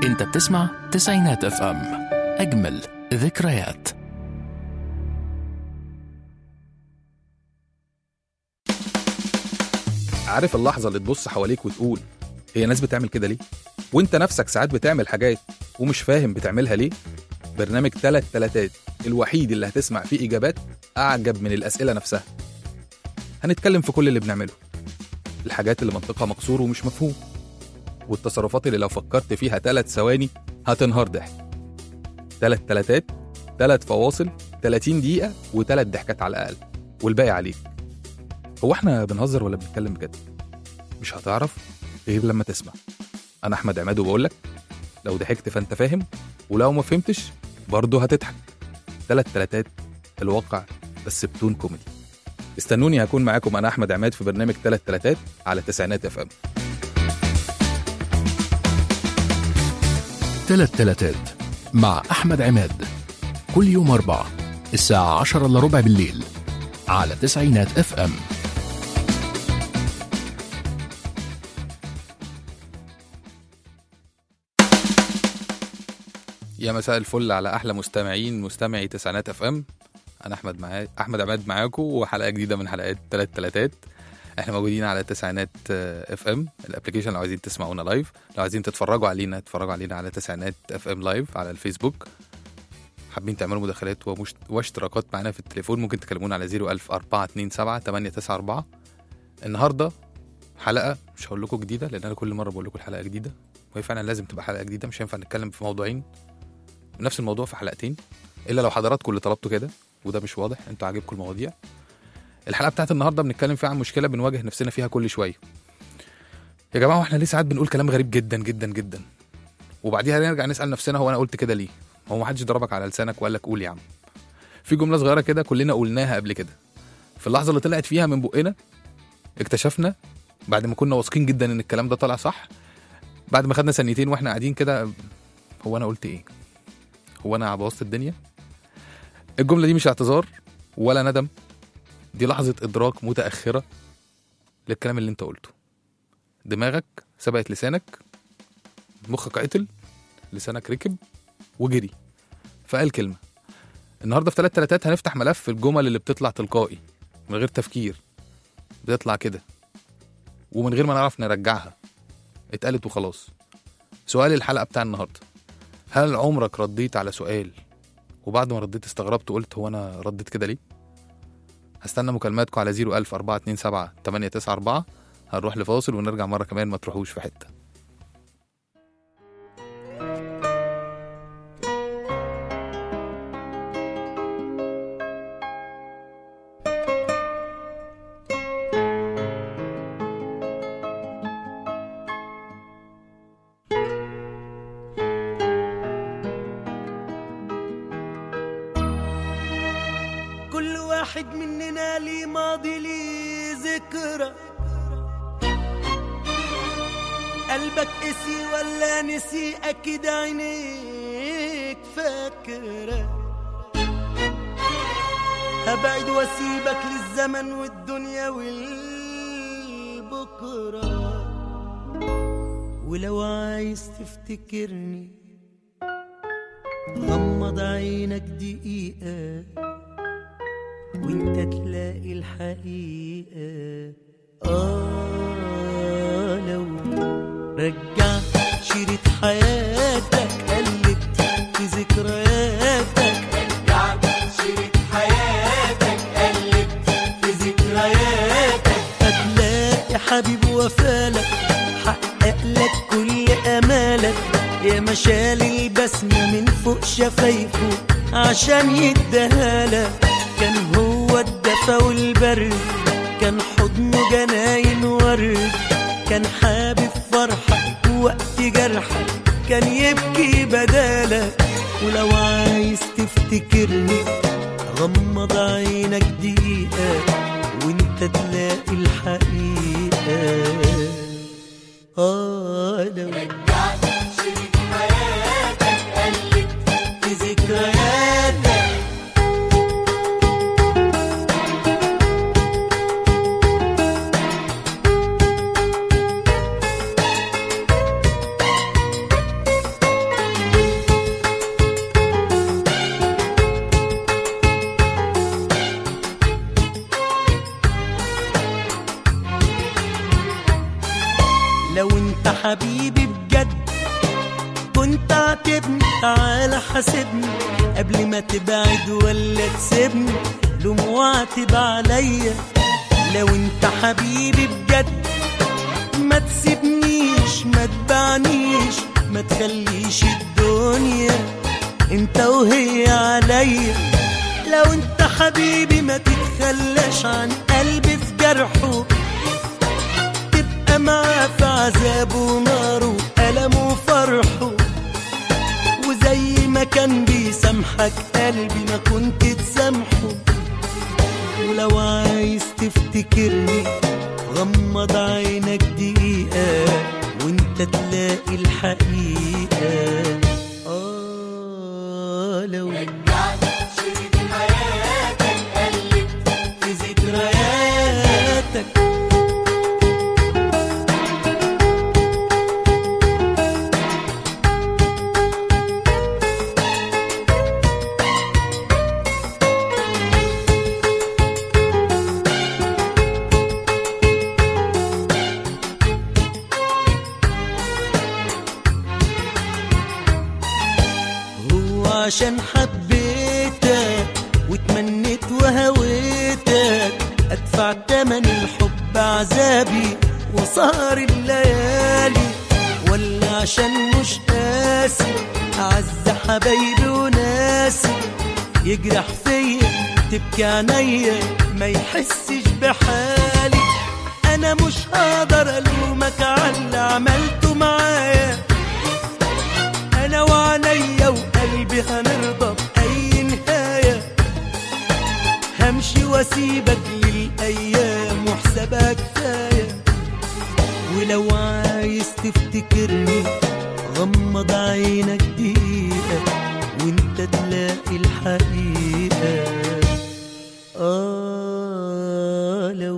انت بتسمع تسعينات اف ام اجمل ذكريات عارف اللحظة اللي تبص حواليك وتقول هي ناس بتعمل كده ليه؟ وانت نفسك ساعات بتعمل حاجات ومش فاهم بتعملها ليه؟ برنامج تلات تلاتات الوحيد اللي هتسمع فيه إجابات أعجب من الأسئلة نفسها هنتكلم في كل اللي بنعمله الحاجات اللي منطقها مكسور ومش مفهوم والتصرفات اللي لو فكرت فيها تلات ثواني هتنهار ضحك تلات تلاتات تلات فواصل 30 دقيقة وتلات ضحكات على الأقل والباقي عليك هو احنا بنهزر ولا بنتكلم بجد؟ مش هتعرف غير لما تسمع انا احمد عماد وبقول لك لو ضحكت فانت فاهم ولو ما فهمتش برضه هتضحك تلات تلاتات الواقع بس بدون كوميدي استنوني هكون معاكم انا احمد عماد في برنامج تلات تلاتات على تسعينات اف ام تلات تلاتات مع احمد عماد كل يوم اربعة الساعة عشرة الا ربع بالليل على تسعينات اف ام يا مساء الفل على احلى مستمعين مستمعي تسعينات اف ام انا احمد معاك احمد عماد معاكم وحلقه جديده من حلقات تلات تلاتات احنا موجودين على تسعينات اف ام الابلكيشن لو عايزين تسمعونا لايف لو عايزين تتفرجوا علينا اتفرجوا علينا على تسعينات اف ام لايف على الفيسبوك حابين تعملوا مداخلات ومش... واشتراكات معانا في التليفون ممكن تكلمونا على 01000 427 894 النهارده حلقه مش هقول لكم جديده لان انا كل مره بقول لكم الحلقه جديده وهي فعلا لازم تبقى حلقه جديده مش هينفع نتكلم في موضوعين نفس الموضوع في حلقتين الا لو حضراتكم اللي طلبتوا كده وده مش واضح انتوا عاجبكم المواضيع الحلقه بتاعت النهارده بنتكلم فيها عن مشكله بنواجه نفسنا فيها كل شويه يا جماعه واحنا ليه ساعات بنقول كلام غريب جدا جدا جدا وبعديها نرجع نسال نفسنا هو انا قلت كده ليه هو ما حدش ضربك على لسانك وقال لك قول يا عم في جمله صغيره كده كلنا قلناها قبل كده في اللحظه اللي طلعت فيها من بقنا اكتشفنا بعد ما كنا واثقين جدا ان الكلام ده طلع صح بعد ما خدنا ثانيتين واحنا قاعدين كده هو انا قلت ايه هو انا بوظت الدنيا الجمله دي مش اعتذار ولا ندم دي لحظه ادراك متاخره للكلام اللي انت قلته دماغك سبقت لسانك مخك عطل لسانك ركب وجري فقال كلمه النهارده في ثلاث تلاتات هنفتح ملف الجمل اللي بتطلع تلقائي من غير تفكير بتطلع كده ومن غير ما نعرف نرجعها اتقالت وخلاص سؤال الحلقه بتاع النهارده هل عمرك رديت على سؤال وبعد ما رديت استغربت وقلت هو انا رديت كده ليه؟ هستنى مكالماتكم على 01000 427 894 هنروح لفاصل ونرجع مرة كمان ما تروحوش في حتة كل واحد مننا ليه ماضي ليه ذكرى قلبك قسي ولا نسي اكيد عينيك فاكرة هبعد واسيبك للزمن والدنيا والبكرة ولو عايز تفتكرني غمض عينك دقيقة وانت تلاقي الحقيقة آه لو رجعت شريط حياتك قلبت في ذكرياتك رجعت شريط حياتك قلبت في ذكرياتك هتلاقي حبيب وفالك حقق لك كل امالك يا مشال البسم من فوق شفايفه عشان يديهالك كان هو الدفا والبرد كان حضنه جناين ورد كان حابب فرحك وقت جرحك كان يبكي بدالك ولو عايز تفتكرني غمض عينك دقيقة وانت تلاقي الحقيقة آه لو في ذكرياتك لو انت حبيبي بجد كنت عاتبني تعالى حاسبني قبل ما تبعد ولا تسيبني لوم واعتب عليا لو انت حبيبي بجد ما تسيبنيش ما تبعنيش ما تخليش الدنيا انت وهي عليا لو انت حبيبي ما تتخلاش عن قلبي في جرحه تبقى معاه في عذابه وناره وألمه وفرحه وزي ما كان بيسامحك قلبي ما كنت تسامحه ولو عايز تفتكرني غمض عينك دقيقة وانت تلاقي الحقيقة آه لو في ذكرياتك هو عشان حبيتك وتمنيت وهويتك ادفع تمن الحب عذابي وسهر الليالي ولا عشان مش قاسي اعز حبايبي وناسي يجرح فيا تبكي عينيا ما يحسش بحالي انا مش هقدر الومك على اللي عملته معايا انا وعليا وقلبي هنرضى باي نهايه همشي واسيبك للايام وحسابها كفايه ولو عايز تفتكرني غمض عينك دقيقه وانت تلاقي الحقيقه آه لو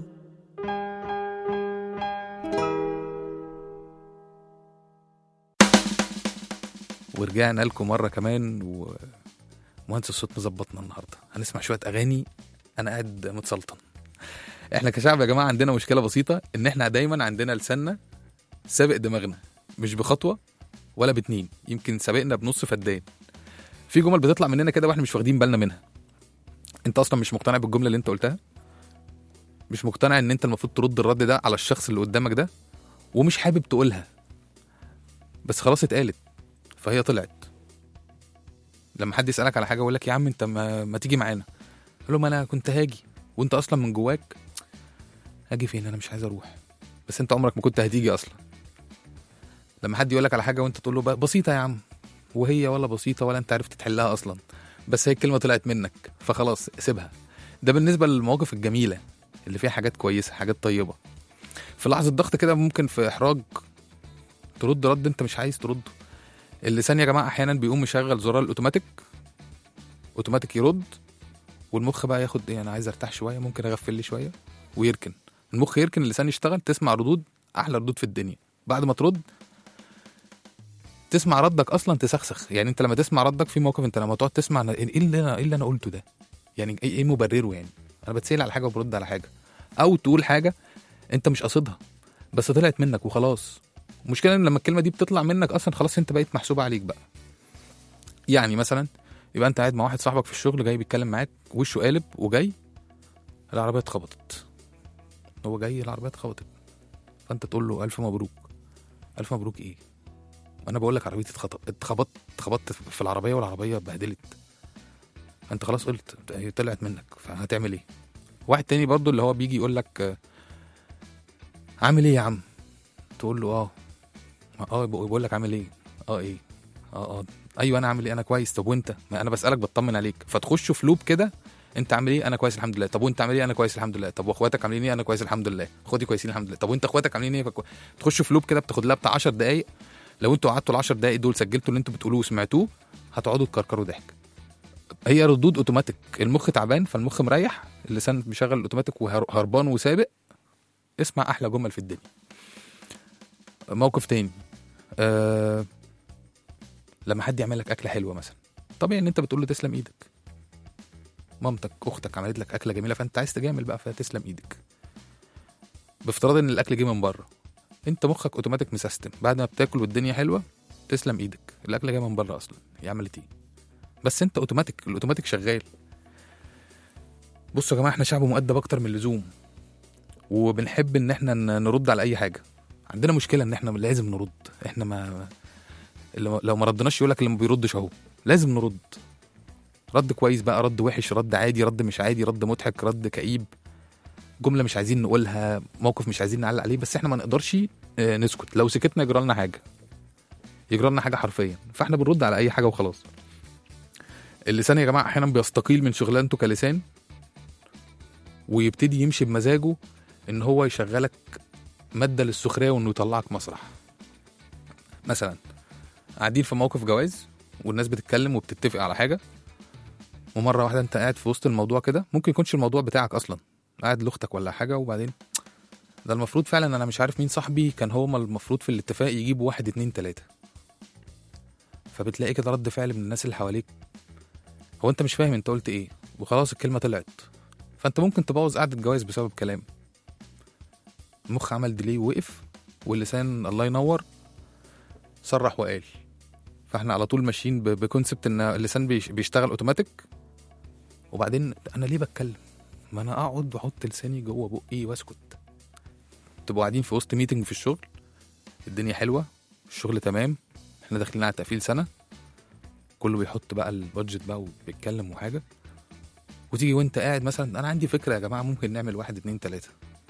ورجعنا لكم مره كمان ومهندس الصوت مظبطنا النهارده هنسمع شويه اغاني انا قاعد متسلطن احنا كشعب يا جماعه عندنا مشكله بسيطه ان احنا دايما عندنا لساننا سابق دماغنا مش بخطوه ولا باتنين يمكن سابقنا بنص فدان في جمل بتطلع مننا كده واحنا مش واخدين بالنا منها انت اصلا مش مقتنع بالجمله اللي انت قلتها مش مقتنع ان انت المفروض ترد الرد ده على الشخص اللي قدامك ده ومش حابب تقولها بس خلاص اتقالت فهي طلعت لما حد يسالك على حاجه يقول لك يا عم انت ما, ما تيجي معانا قال له ما انا كنت هاجي وانت اصلا من جواك هاجي فين انا مش عايز اروح بس انت عمرك ما كنت هتيجي اصلا لما حد يقول لك على حاجه وانت تقول له ب- بسيطه يا عم وهي ولا بسيطه ولا انت عرفت تحلها اصلا بس هي الكلمه طلعت منك فخلاص سيبها ده بالنسبه للمواقف الجميله اللي فيها حاجات كويسه حاجات طيبه في لحظه ضغط كده ممكن في احراج ترد رد انت مش عايز ترده اللسان يا جماعه احيانا بيقوم مشغل زرار الاوتوماتيك اوتوماتيك يرد والمخ بقى ياخد ايه انا عايز ارتاح شويه ممكن اغفل لي شويه ويركن المخ يركن اللسان يشتغل تسمع ردود احلى ردود في الدنيا بعد ما ترد تسمع ردك اصلا تسخسخ يعني انت لما تسمع ردك في موقف انت لما تقعد تسمع أنا- ايه اللي انا ايه اللي انا قلته ده يعني ايه إيه مبرره يعني انا بتسال على حاجه وبرد على حاجه او تقول حاجه انت مش قاصدها بس طلعت منك وخلاص المشكله ان لما الكلمه دي بتطلع منك اصلا خلاص انت بقيت محسوبه عليك بقى يعني مثلا يبقى انت قاعد مع واحد صاحبك في الشغل جاي بيتكلم معاك وشه قالب وجاي العربيه اتخبطت هو جاي العربيه اتخبطت فانت تقول له الف مبروك الف مبروك ايه انا بقول لك عربيتي اتخبطت اتخبطت اتخبطت في العربيه والعربيه اتبهدلت انت خلاص قلت هي طلعت منك فهتعمل ايه واحد تاني برضو اللي هو بيجي يقول لك آه، عامل ايه يا عم تقول له اه اه بقول لك عامل ايه اه ايه اه اه ايوه انا عامل ايه انا كويس طب وانت ما انا بسالك بطمن عليك فتخشوا في لوب كده انت عامل ايه انا كويس الحمد لله طب وانت عامل ايه انا كويس الحمد لله طب واخواتك عاملين ايه انا كويس الحمد لله اخواتي كويسين الحمد لله طب وانت اخواتك عاملين ايه فكو... تخشوا في لوب كده بتاخد لها بتاع 10 دقائق لو انتوا قعدتوا ال 10 دقائق دول سجلتوا اللي انتوا بتقولوه وسمعتوه هتقعدوا تكركروا ضحك هي ردود اوتوماتيك المخ تعبان فالمخ مريح اللسان بيشغل الاوتوماتيك وهربان وسابق اسمع احلى جمل في الدنيا موقف تاني أه لما حد يعمل لك اكله حلوه مثلا طبيعي ان انت بتقول له تسلم ايدك مامتك اختك عملت لك اكله جميله فانت عايز تجامل بقى فتسلم ايدك بافتراض ان الاكل جه من بره انت مخك اوتوماتيك مسيستم بعد ما بتاكل والدنيا حلوه تسلم ايدك الاكل جاي من بره اصلا هي عملت ايه بس انت اوتوماتيك الاوتوماتيك شغال بصوا يا جماعه احنا شعب مؤدب اكتر من اللزوم وبنحب ان احنا ن- نرد على اي حاجه عندنا مشكله ان احنا لازم نرد احنا ما اللي- لو ما ردناش يقول لك اللي ما بيردش اهو لازم نرد رد كويس بقى رد وحش رد عادي رد مش عادي رد مضحك رد كئيب جمله مش عايزين نقولها موقف مش عايزين نعلق عليه بس احنا ما نقدرش آه، نسكت لو سكتنا يجرى لنا حاجه يجرى لنا حاجه حرفيا فاحنا بنرد على اي حاجه وخلاص اللسان يا جماعه احيانا بيستقيل من شغلانته كلسان ويبتدي يمشي بمزاجه ان هو يشغلك ماده للسخريه وانه يطلعك مسرح مثلا قاعدين في موقف جواز والناس بتتكلم وبتتفق على حاجه ومره واحده انت قاعد في وسط الموضوع كده ممكن يكونش الموضوع بتاعك اصلا قاعد لاختك ولا حاجه وبعدين ده المفروض فعلا انا مش عارف مين صاحبي كان هو المفروض في الاتفاق يجيبوا واحد اتنين تلاته فبتلاقي كده رد فعل من الناس اللي حواليك هو انت مش فاهم انت قلت ايه وخلاص الكلمه طلعت فانت ممكن تبوظ قعده جواز بسبب كلام المخ عمل ديلي ووقف واللسان الله ينور صرح وقال فاحنا على طول ماشيين ب- بكونسبت ان اللسان بيش- بيشتغل اوتوماتيك وبعدين انا ليه بتكلم ما انا اقعد واحط لساني جوه بقي واسكت تبقوا قاعدين في وسط ميتنج في الشغل الدنيا حلوه الشغل تمام احنا داخلين على تقفيل سنه كله بيحط بقى البادجت بقى وبيتكلم وحاجه وتيجي وانت قاعد مثلا انا عندي فكره يا جماعه ممكن نعمل واحد اتنين تلاته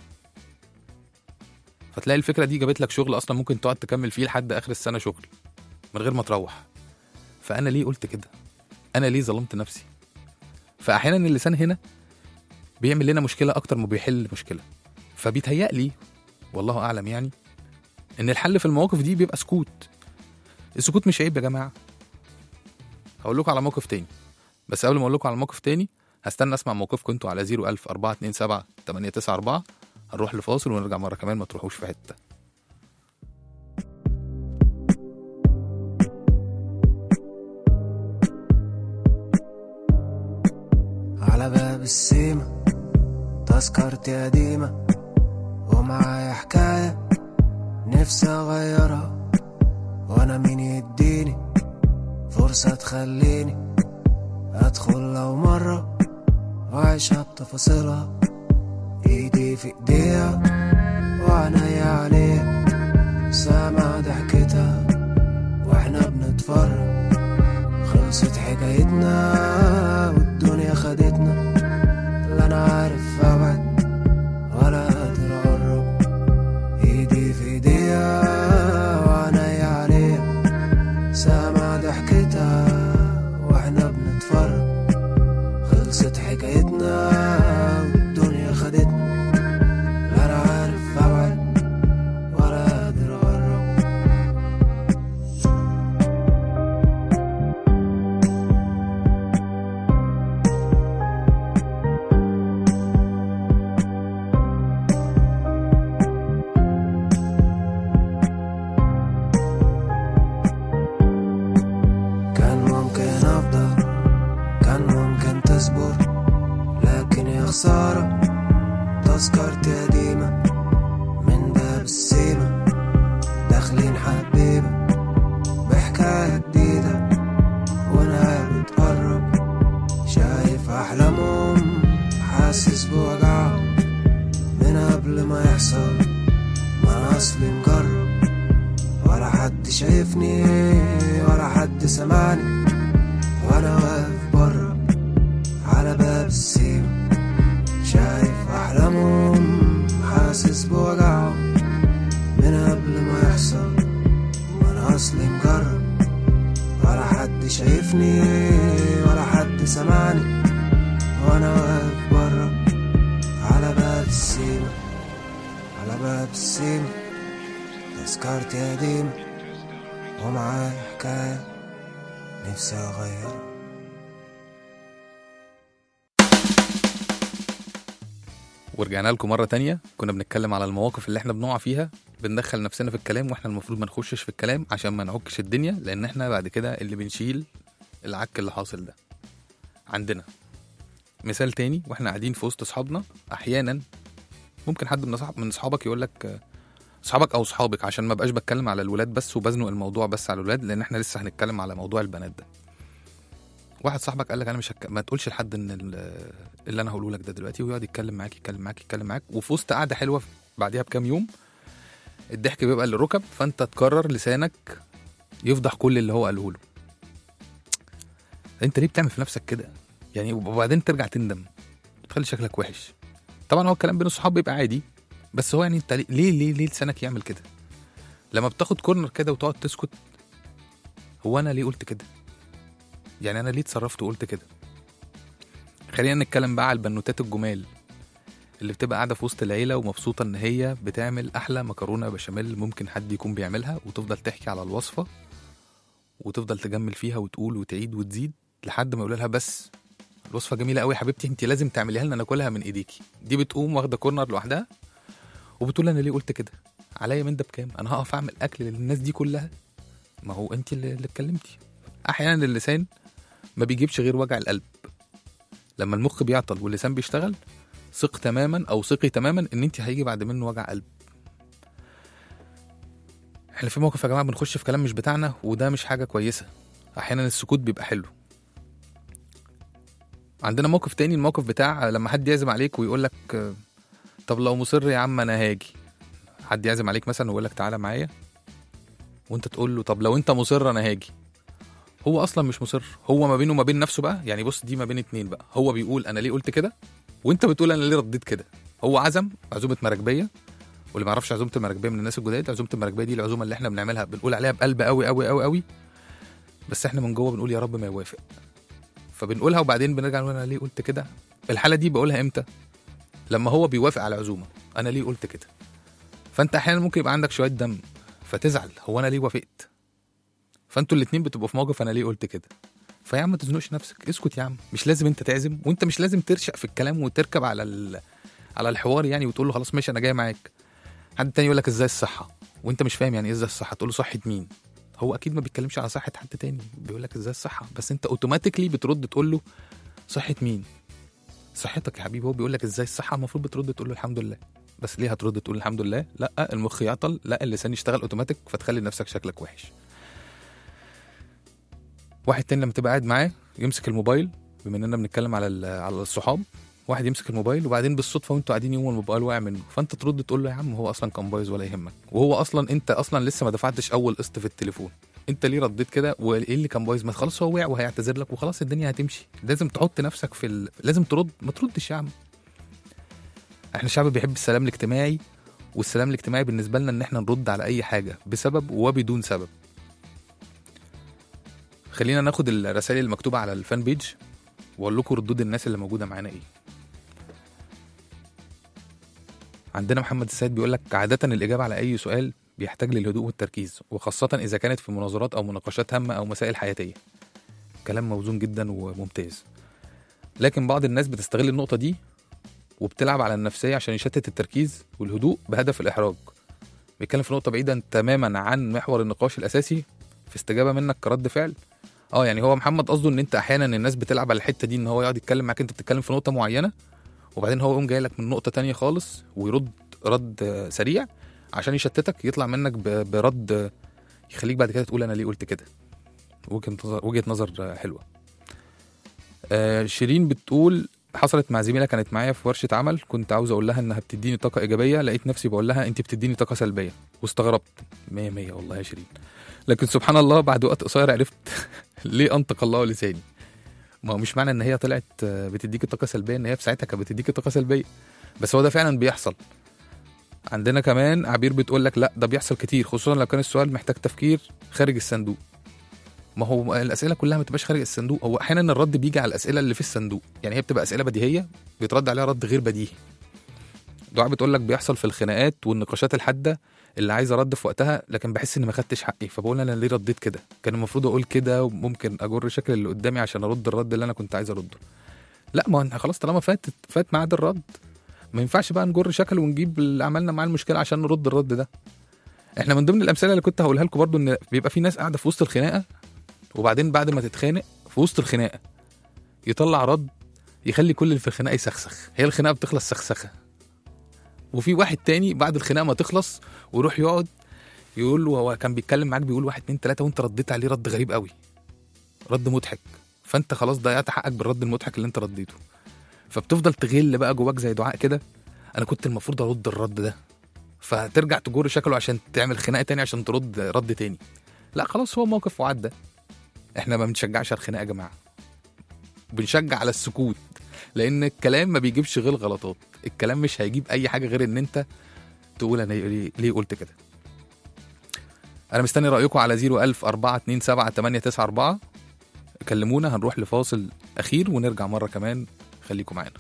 فتلاقي الفكره دي جابت لك شغل اصلا ممكن تقعد تكمل فيه لحد اخر السنه شغل من غير ما تروح فانا ليه قلت كده انا ليه ظلمت نفسي فاحيانا اللسان هنا بيعمل لنا مشكله اكتر ما بيحل مشكله فبيتهيألي والله اعلم يعني ان الحل في المواقف دي بيبقى سكوت السكوت مش عيب يا جماعه هقول لكم على موقف تاني بس قبل ما اقول لكم على موقف تاني هستنى اسمع موقفكم انتوا على 01000 427 894 هنروح لفاصل ونرجع مره كمان ما تروحوش في حته على باب السيمة تذكرتي قديمة ومعايا حكاية نفسي أغيرها وأنا مين يديني فرصة تخليني أدخل لو مرة وأعيشها بتفاصيلها إيدي في إيديها وعينيا عليها سامع ضحكتها وإحنا بنتفرج خلصت حكايتنا والدنيا خدتنا لا انا عارف ابعد ولا قادر اقرب ايدي في ايديها وعينيا عليها سامع ضحكتها واحنا بنتفرج خلصت حكايتنا والدنيا خدتنا لا انا عارف ابعد ولا قادر اقرب كان ممكن أفضل كان ممكن تصبر لكن يا خسارة تذكرتي قديمة من باب السيمة داخلين حبيبة بحكاية جديدة ونهاية بتقرب شايف أحلامهم حاسس بوجعهم من قبل ما يحصل ما أنا أصلي مجرب ولا حد شايفني ولا حد سمعني وانا واقف بره على باب السيما شايف احلامهم حاسس بوجعهم من قبل ما يحصل وانا اصلي مجرب ولا حد شايفني ولا حد سمعني وانا واقف بره على باب السيما على باب السيما تذكرتي قديمة ومعايا حكاية نفسي أغيرها ورجعنا لكم مرة تانية كنا بنتكلم على المواقف اللي احنا بنقع فيها بندخل نفسنا في الكلام واحنا المفروض ما نخشش في الكلام عشان ما نعكش الدنيا لان احنا بعد كده اللي بنشيل العك اللي حاصل ده عندنا مثال تاني واحنا قاعدين في وسط اصحابنا احيانا ممكن حد من أصحاب من اصحابك يقول لك اصحابك او اصحابك عشان ما بقاش بتكلم على الولاد بس وبزنق الموضوع بس على الولاد لان احنا لسه هنتكلم على موضوع البنات ده واحد صاحبك قال لك انا مش هك... ما تقولش لحد ان ال- اللي انا هقوله لك ده دلوقتي ويقعد يتكلم معاك يتكلم معاك يتكلم معاك وفي وسط قعده حلوه بعديها بكام يوم الضحك بيبقى للركب فانت تقرر لسانك يفضح كل اللي هو قاله له انت ليه بتعمل في نفسك كده يعني وبعدين ترجع تندم تخلي شكلك وحش طبعا هو الكلام بين الصحاب بيبقى عادي بس هو يعني انت ليه ليه ليه, ليه لسانك يعمل كده لما بتاخد كورنر كده وتقعد تسكت هو انا ليه قلت كده يعني انا ليه اتصرفت وقلت كده خلينا نتكلم بقى على البنوتات الجمال اللي بتبقى قاعده في وسط العيله ومبسوطه ان هي بتعمل احلى مكرونه بشاميل ممكن حد يكون بيعملها وتفضل تحكي على الوصفه وتفضل تجمل فيها وتقول وتعيد وتزيد لحد ما يقول لها بس الوصفه جميله قوي يا حبيبتي انت لازم تعمليها لنا ناكلها من ايديكي دي بتقوم واخده كورنر لوحدها وبتقول انا ليه قلت كده عليا من ده بكام انا هقف اعمل اكل للناس دي كلها ما هو انت اللي, اللي اتكلمتي احيانا اللسان ما بيجيبش غير وجع القلب لما المخ بيعطل واللسان بيشتغل ثق تماما او ثقي تماما ان انت هيجي بعد منه وجع قلب احنا في موقف يا جماعه بنخش في كلام مش بتاعنا وده مش حاجه كويسه احيانا السكوت بيبقى حلو عندنا موقف تاني الموقف بتاع لما حد يعزم عليك ويقول لك آه، طب لو مصر يا عم انا هاجي حد يعزم عليك مثلا ويقول لك تعالى معايا وانت تقول له طب لو انت مصر انا هاجي هو اصلا مش مصر هو ما بينه وما بين نفسه بقى يعني بص دي ما بين اتنين بقى هو بيقول انا ليه قلت كده وانت بتقول انا ليه رديت كده هو عزم عزومه مراكبيه واللي ما يعرفش عزومه المراكبيه من الناس الجداد عزومه المراكبيه دي العزومه اللي احنا بنعملها بنقول عليها بقلب قوي قوي قوي قوي بس احنا من جوه بنقول يا رب ما يوافق فبنقولها وبعدين بنرجع نقول انا ليه قلت كده الحاله دي بقولها امتى لما هو بيوافق على عزومه انا ليه قلت كده فانت احيانا ممكن يبقى عندك شويه دم فتزعل هو انا ليه وافقت فانتوا الاتنين بتبقوا في موقف انا ليه قلت كده فيا عم ما تزنقش نفسك اسكت يا عم مش لازم انت تعزم وانت مش لازم ترشق في الكلام وتركب على ال... على الحوار يعني وتقول له خلاص ماشي انا جاي معاك حد تاني يقول لك ازاي الصحه وانت مش فاهم يعني ايه ازاي الصحه تقول له صحه مين هو اكيد ما بيتكلمش على صحه حد تاني بيقول لك ازاي الصحه بس انت اوتوماتيكلي بترد تقول له صحه مين صحتك يا حبيبي هو بيقول لك ازاي الصحه المفروض بترد تقول له الحمد لله بس ليه هترد تقول الحمد لله لا المخ يعطل لا اللسان يشتغل اوتوماتيك فتخلي نفسك شكلك وحش واحد تاني لما تبقى قاعد معاه يمسك الموبايل بما اننا بنتكلم على ال- على الصحاب واحد يمسك الموبايل وبعدين بالصدفه وانتوا قاعدين يوم الموبايل واقع منه فانت ترد تقول له يا عم هو اصلا كان بايظ ولا يهمك وهو اصلا انت اصلا لسه ما دفعتش اول قسط في التليفون انت ليه رديت كده وايه اللي كان بايظ ما خلاص هو وقع وهيعتذر لك وخلاص الدنيا هتمشي لازم تحط نفسك في ال... لازم ترد ما تردش يا عم احنا شعب بيحب السلام الاجتماعي والسلام الاجتماعي بالنسبه لنا ان احنا نرد على اي حاجه بسبب وبدون سبب خلينا ناخد الرسائل المكتوبه على الفان بيج واقول لكم ردود الناس اللي موجوده معانا ايه عندنا محمد السيد بيقول لك عاده الاجابه على اي سؤال بيحتاج للهدوء والتركيز وخاصه اذا كانت في مناظرات او مناقشات هامه او مسائل حياتيه كلام موزون جدا وممتاز لكن بعض الناس بتستغل النقطه دي وبتلعب على النفسيه عشان يشتت التركيز والهدوء بهدف الاحراج بيتكلم في نقطه بعيدا تماما عن محور النقاش الاساسي في استجابه منك كرد فعل اه يعني هو محمد قصده ان انت احيانا الناس بتلعب على الحته دي ان هو يقعد يتكلم معاك انت بتتكلم في نقطه معينه وبعدين هو يقوم جاي لك من نقطه تانية خالص ويرد رد آه، سريع عشان يشتتك يطلع منك ب- برد آه، يخليك بعد كده تقول انا ليه قلت كده وجهه نظر وجهه نظر آه، حلوه آه، شيرين بتقول حصلت مع زميله كانت معايا في ورشه عمل كنت عاوز اقول لها انها بتديني طاقه ايجابيه لقيت نفسي بقول لها انت بتديني طاقه سلبيه واستغربت مية مية والله يا شيرين لكن سبحان الله بعد وقت قصير عرفت ليه انطق الله لساني ما هو مش معنى ان هي طلعت آه، بتديكي طاقه سلبيه ان هي في ساعتها كانت بتديكي طاقه سلبيه بس هو ده فعلا بيحصل عندنا كمان عبير بتقول لك لا ده بيحصل كتير خصوصا لو كان السؤال محتاج تفكير خارج الصندوق ما هو الاسئله كلها ما تبقاش خارج الصندوق هو احيانا الرد بيجي على الاسئله اللي في الصندوق يعني هي بتبقى اسئله بديهيه بيترد عليها رد غير بديهي دعاء بتقول لك بيحصل في الخناقات والنقاشات الحاده اللي عايز ارد في وقتها لكن بحس اني ما خدتش حقي فبقول انا ليه رديت كده كان المفروض اقول كده وممكن اجر شكل اللي قدامي عشان ارد الرد اللي انا كنت عايز ارده لا ما هو خلاص طالما فات فات ميعاد الرد ما ينفعش بقى نجر شكل ونجيب اللي عملنا معاه المشكله عشان نرد الرد ده احنا من ضمن الامثله اللي كنت هقولها لكم برضو ان بيبقى في ناس قاعده في وسط الخناقه وبعدين بعد ما تتخانق في وسط الخناقه يطلع رد يخلي كل اللي في الخناقه يسخسخ هي الخناقه بتخلص سخسخه وفي واحد تاني بعد الخناقه ما تخلص ويروح يقعد يقول له هو كان بيتكلم معاك بيقول واحد اتنين تلاته وانت رديت عليه رد غريب قوي رد مضحك فانت خلاص ضيعت حقك بالرد المضحك اللي انت رديته فبتفضل تغل بقى جواك زي دعاء كده انا كنت المفروض ارد الرد ده فترجع تجر شكله عشان تعمل خناقه تاني عشان ترد رد تاني لا خلاص هو موقف وعدى احنا ما بنشجعش على الخناقه يا جماعه بنشجع على السكوت لان الكلام ما بيجيبش غير غلطات الكلام مش هيجيب اي حاجه غير ان انت تقول انا ليه ليه قلت كده انا مستني رايكم على 01000 427 894 كلمونا هنروح لفاصل اخير ونرجع مره كمان خليكم معانا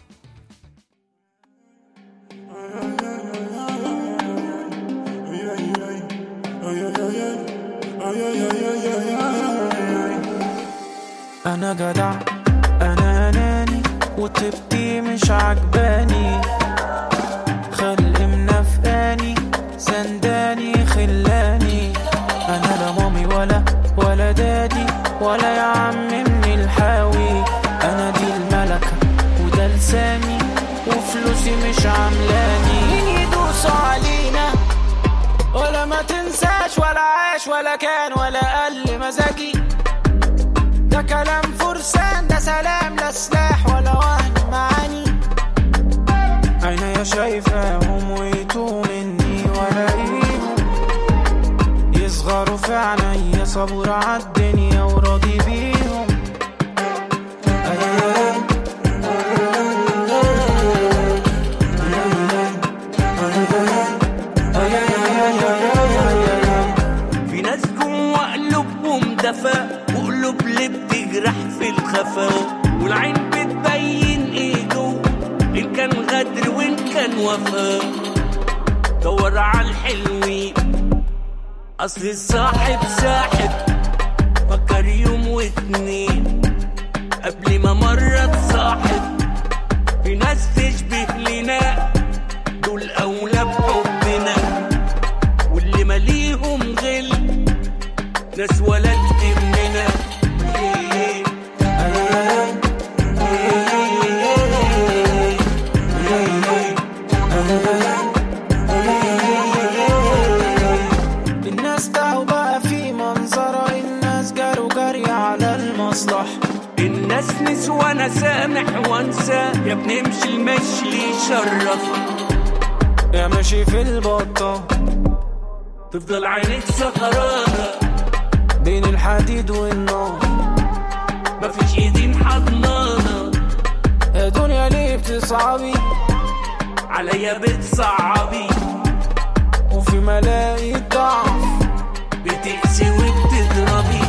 انا جدع انا اناني وطيبتي مش عجباني خلق منافقاني سنداني خلاني انا لا مامي ولا ولا دادي ولا يا عم من الحاوي انا دي الملكة وده لساني وفلوسي مش عاملاني مين يدوس علينا ولا ما تنساش ولا عاش ولا كان ولا قل مزاجي ده كلام فرسان ده سلام لا سلاح ولا وهن معاني عينيا شايفاهم ويتوه مني ولاقيهم يصغروا في عينيا صبور عالدنيا وراضي بيهم أيام في ناس جوا قلوبهم دفا وقلوب اللي بتجرح في الخفا والعين بتبين ايه جوا ان كان غدر وان كان وفا دور على الحلوين اصل الصاحب ساحب فكر يوم واتنين قبل ما مرة تصاحب في ناس تشبه لنا دول اولى بحبنا واللي ماليهم غل ناس ولدت مننا الناس تعوا بقى في منظرة الناس جاروا جري على المصلح الناس نسوى انا سامح وانسى يا بنمشي المشي اللي يشرفك يا ماشي في البطة تفضل عينيك سهرانة بين الحديد والنار مفيش ايدين حضنانة يا دنيا ليه بتصعبي عليا بتصعبي وفي ملاقي ضعف بتقسي وبتضربي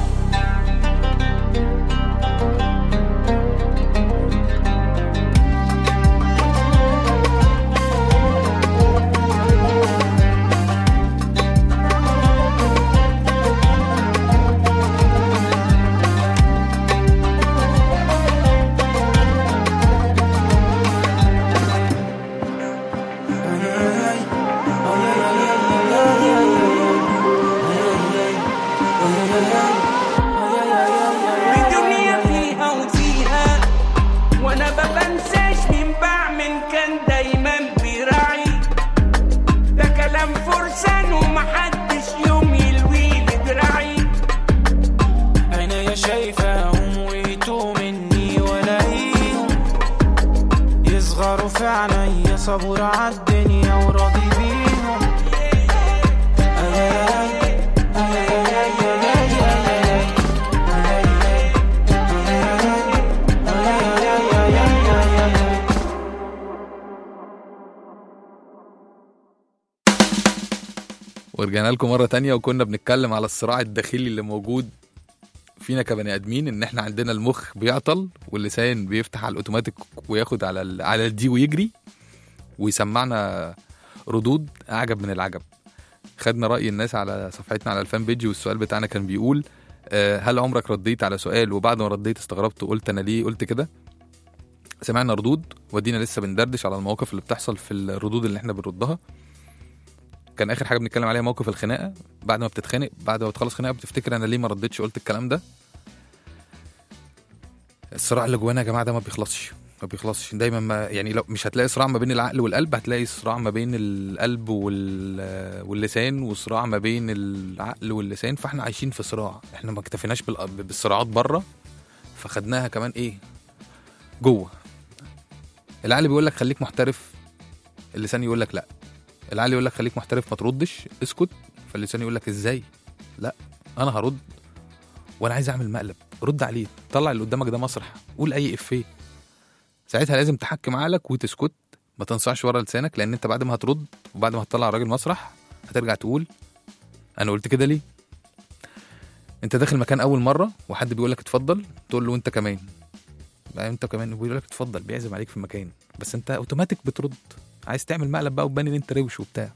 الدنيا فيها وفيها وانا ما بنساش مين بعمل كان دايما بيراعي ده كلام فرسان ومحدش يوم يلوي دراعي عينيا شايفاهم ويتوه مني ولاقيهم يصغروا في عينيا صبور عالدنيا وراضي بيهم أياي، أياي، أياي، أياي، أياي، أياي، أياي. ورجعنا لكم مرة تانية وكنا بنتكلم على الصراع الداخلي اللي موجود فينا كبني ادمين ان احنا عندنا المخ بيعطل واللسان بيفتح على الاوتوماتيك وياخد على ال على الدي ويجري ويسمعنا ردود اعجب من العجب خدنا راي الناس على صفحتنا على الفان بيج والسؤال بتاعنا كان بيقول آه، هل عمرك رديت على سؤال وبعد ما رديت استغربت وقلت انا ليه قلت كده سمعنا ردود ودينا لسه بندردش على المواقف اللي بتحصل في الردود اللي احنا بنردها كان اخر حاجه بنتكلم عليها موقف الخناقه بعد ما بتتخانق بعد ما بتخلص خناقه بتفتكر انا ليه ما ردتش قلت الكلام ده الصراع اللي جوانا يا جماعه ده ما بيخلصش ما بيخلصش دايما ما يعني لو مش هتلاقي صراع ما بين العقل والقلب هتلاقي صراع ما بين القلب وال واللسان وصراع ما بين العقل واللسان فاحنا عايشين في صراع احنا ما اكتفيناش بال- بالصراعات بره فخدناها كمان ايه جوه العقل بيقول لك خليك محترف اللسان يقول لك لا العقل يقول لك خليك محترف ما تردش اسكت فاللسان يقول لك ازاي لا انا هرد وانا عايز اعمل مقلب رد عليه طلع اللي قدامك ده مسرح قول اي افيه ساعتها لازم تحكم عقلك وتسكت ما تنصعش ورا لسانك لان انت بعد ما هترد وبعد ما هتطلع الراجل مسرح هترجع تقول انا قلت كده ليه انت داخل مكان اول مره وحد بيقول لك اتفضل تقول له انت كمان بقى انت كمان بيقول لك اتفضل بيعزم عليك في المكان بس انت اوتوماتيك بترد عايز تعمل مقلب بقى وتبان ان انت روش وبتاع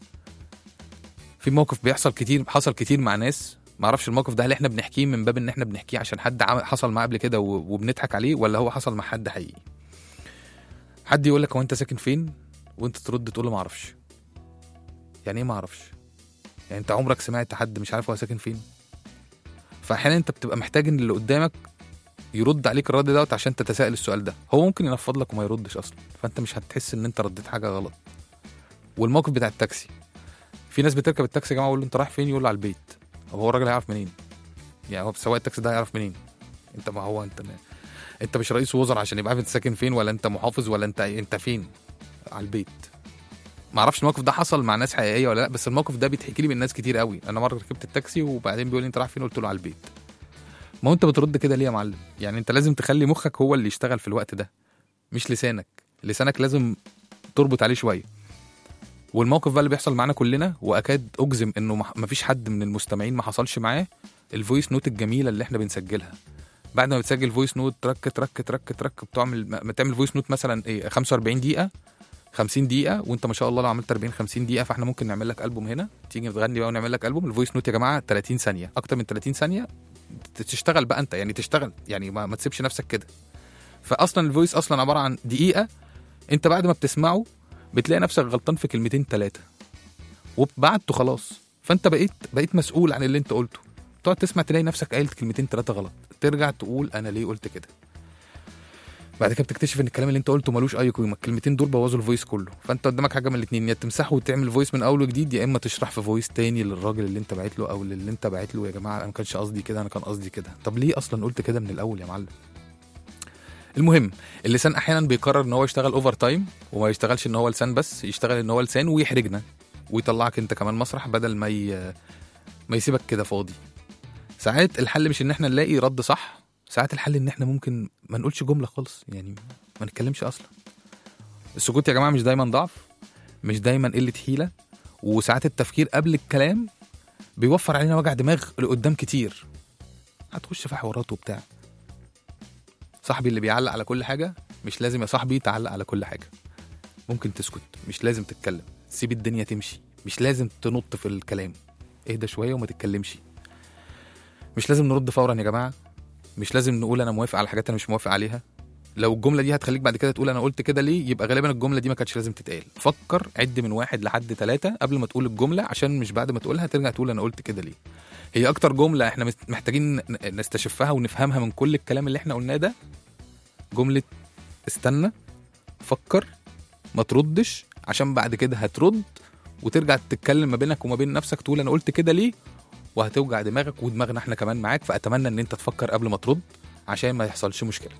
في موقف بيحصل كتير حصل كتير مع ناس ما اعرفش الموقف ده هل احنا بنحكيه من باب ان احنا بنحكيه عشان حد عمل حصل معاه قبل كده و- وبنضحك عليه ولا هو حصل مع حد حقيقي حد يقول لك هو انت ساكن فين وانت ترد تقول له ما اعرفش يعني ايه ما اعرفش يعني انت عمرك سمعت حد مش عارف هو ساكن فين فاحيانا انت بتبقى محتاج ان اللي قدامك يرد عليك الرد دوت عشان تتساءل السؤال ده هو ممكن ينفض لك وما يردش اصلا فانت مش هتحس ان انت رديت حاجه غلط والموقف بتاع التاكسي في ناس بتركب التاكسي يا جماعه يقول له انت رايح فين يقول له على البيت طب هو الراجل هيعرف منين يعني هو سواق التاكسي ده هيعرف منين انت ما هو انت انت مش رئيس وزراء عشان يبقى عارف انت ساكن فين ولا انت محافظ ولا انت انت فين على البيت ما اعرفش الموقف ده حصل مع ناس حقيقيه ولا لا بس الموقف ده بيتحكي لي من ناس كتير قوي انا مره ركبت التاكسي وبعدين بيقول لي انت رايح فين قلت له على البيت ما هو انت بترد كده ليه يا معلم يعني انت لازم تخلي مخك هو اللي يشتغل في الوقت ده مش لسانك لسانك لازم تربط عليه شويه والموقف بقى اللي بيحصل معانا كلنا واكاد اجزم انه مح- مفيش حد من المستمعين ما حصلش معاه الفويس نوت الجميله اللي احنا بنسجلها بعد ما بتسجل فويس نوت ترك ترك ترك ترك بتعمل ما تعمل فويس نوت مثلا ايه 45 دقيقه 50 دقيقه وانت ما شاء الله لو عملت 40 50 دقيقه فاحنا ممكن نعمل لك البوم هنا تيجي تغني بقى ونعمل لك البوم الفويس نوت يا جماعه 30 ثانيه اكتر من 30 ثانيه تشتغل بقى انت يعني تشتغل يعني ما, ما تسيبش نفسك كده فاصلا الفويس اصلا عباره عن دقيقه انت بعد ما بتسمعه بتلاقي نفسك غلطان في كلمتين ثلاثه وبعته خلاص فانت بقيت بقيت مسؤول عن اللي انت قلته تقعد تسمع تلاقي نفسك قايل كلمتين ثلاثه غلط ترجع تقول انا ليه قلت كده بعد كده بتكتشف ان الكلام اللي انت قلته ملوش اي قيمه الكلمتين دول بوظوا الفويس كله فانت قدامك حاجه من الاثنين يا تمسحه وتعمل فويس من اول وجديد يا اما تشرح في فويس تاني للراجل اللي انت باعت له او للي انت باعت له يا جماعه انا ما كانش قصدي كده انا كان قصدي كده طب ليه اصلا قلت كده من الاول يا معلم المهم اللسان احيانا بيقرر ان هو يشتغل اوفر تايم وما يشتغلش ان هو لسان بس يشتغل ان هو لسان ويحرجنا ويطلعك انت كمان مسرح بدل ما ي... ما يسيبك كده فاضي ساعات الحل مش ان احنا نلاقي رد صح ساعات الحل ان احنا ممكن ما نقولش جمله خالص يعني ما نتكلمش اصلا السكوت يا جماعه مش دايما ضعف مش دايما قله حيله وساعات التفكير قبل الكلام بيوفر علينا وجع دماغ لقدام كتير هتخش في حوارات وبتاع صاحبي اللي بيعلق على كل حاجه مش لازم يا صاحبي تعلق على كل حاجه ممكن تسكت مش لازم تتكلم سيب الدنيا تمشي مش لازم تنط في الكلام اهدى شويه وما تتكلمش مش لازم نرد فورا يا جماعه مش لازم نقول انا موافق على حاجات انا مش موافق عليها لو الجمله دي هتخليك بعد كده تقول انا قلت كده ليه يبقى غالبا الجمله دي ما كانتش لازم تتقال فكر عد من واحد لحد ثلاثة قبل ما تقول الجمله عشان مش بعد ما تقولها ترجع تقول انا قلت كده ليه هي اكتر جمله احنا مست- محتاجين ن- نستشفها ونفهمها من كل الكلام اللي احنا قلناه ده جمله استنى فكر ما تردش عشان بعد كده هترد وترجع تتكلم ما بينك وما بين نفسك تقول انا قلت كده ليه وهتوجع دماغك ودماغنا احنا كمان معاك فاتمنى ان انت تفكر قبل ما ترد عشان ما يحصلش مشكله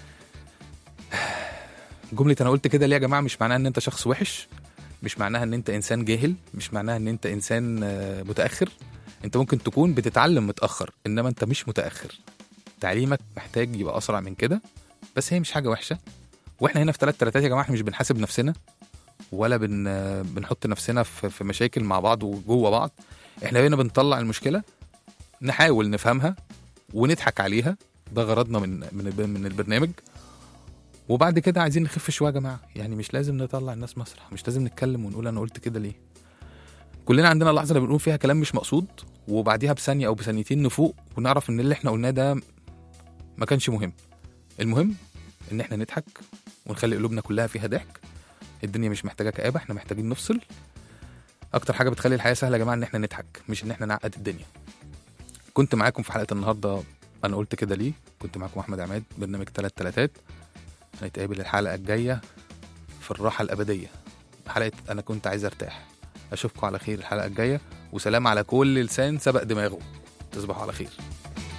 جمله انا قلت كده ليه يا جماعه مش معناها ان انت شخص وحش مش معناها ان انت انسان جاهل مش معناها ان انت انسان آه، متاخر انت ممكن تكون بتتعلم متاخر انما انت مش متاخر تعليمك محتاج يبقى اسرع من كده بس هي مش حاجه وحشه واحنا هنا في ثلاث تلاتات يا جماعه احنا مش بنحاسب نفسنا ولا بن آه، بنحط نفسنا في في مشاكل مع بعض وجوه بعض احنا هنا بنطلع المشكله نحاول نفهمها ونضحك عليها ده غرضنا من من من البرنامج وبعد كده عايزين نخف شويه يا جماعه يعني مش لازم نطلع الناس مسرح مش لازم نتكلم ونقول انا قلت كده ليه كلنا عندنا اللحظه اللي بنقول فيها كلام مش مقصود وبعديها بثانيه او بثانيتين نفوق ونعرف ان اللي احنا قلناه ده ما كانش مهم المهم ان احنا نضحك ونخلي قلوبنا كلها فيها ضحك الدنيا مش محتاجه كآبه احنا محتاجين نفصل اكتر حاجه بتخلي الحياه سهله يا جماعه ان احنا نضحك مش ان احنا نعقد الدنيا كنت معاكم في حلقه النهارده انا قلت كده ليه كنت معاكم احمد عماد برنامج تلات تلاتات هنتقابل الحلقه الجايه في الراحه الابديه حلقه انا كنت عايز ارتاح اشوفكم على خير الحلقه الجايه وسلام على كل لسان سبق دماغه تصبحوا على خير